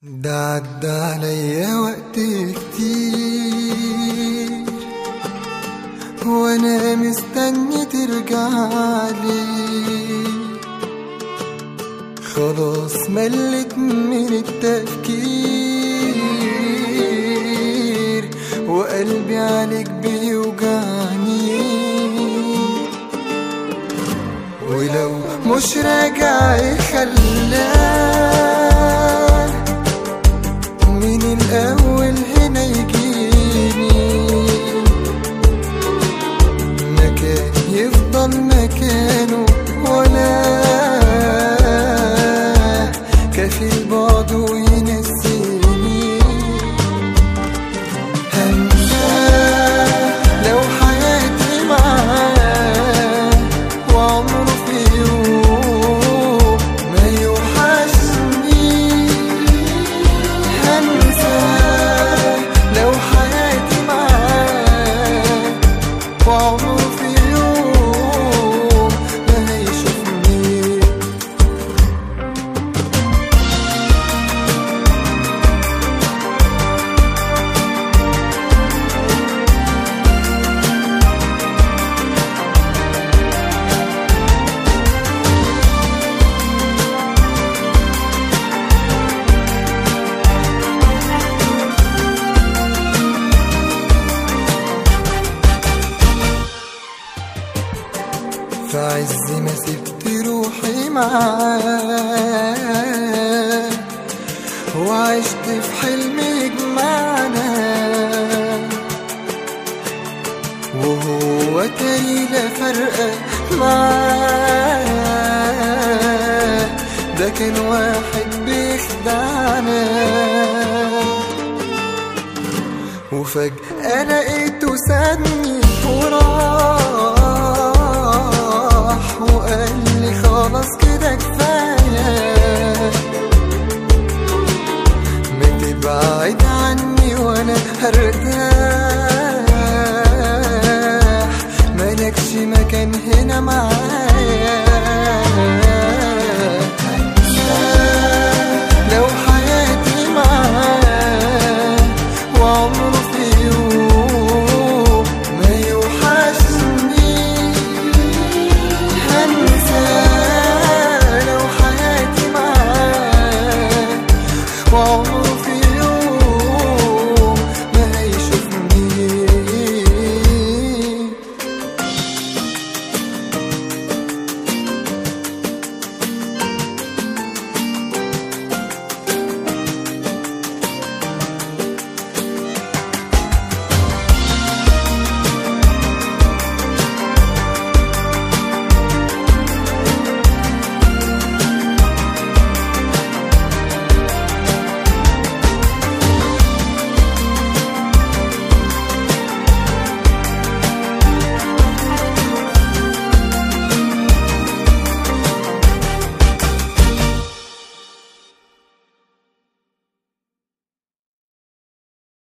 ده عدى عليا وقت كتير وانا مستني ترجعلي خلاص ملت من التفكير وقلبي عليك بيوجعني ولو مش راجع يخلاك من الأول هنا يجيني مكان يفضل مكانه ولا كفيل بعده ينسيني هنساه لو حياتي معاه وعمره في يوم ما يوحشني هنساه لو حياتي معاه وعمره في يوم ما هيشوفني في عز ما سبت روحي معاه وعشت في حلم يجمعنا وهو تاني لا فرق معاه ده كان واحد بيخدعنا وفجأة لقيته سابني وراح وقال لي خلاص كده كفاية ما تبعد عني وانا هرتاح مالكش مكان هنا معايا لو حياتي معاه وعمره في يوم ما يوحشني هنساه لو حياتي معاه وعمره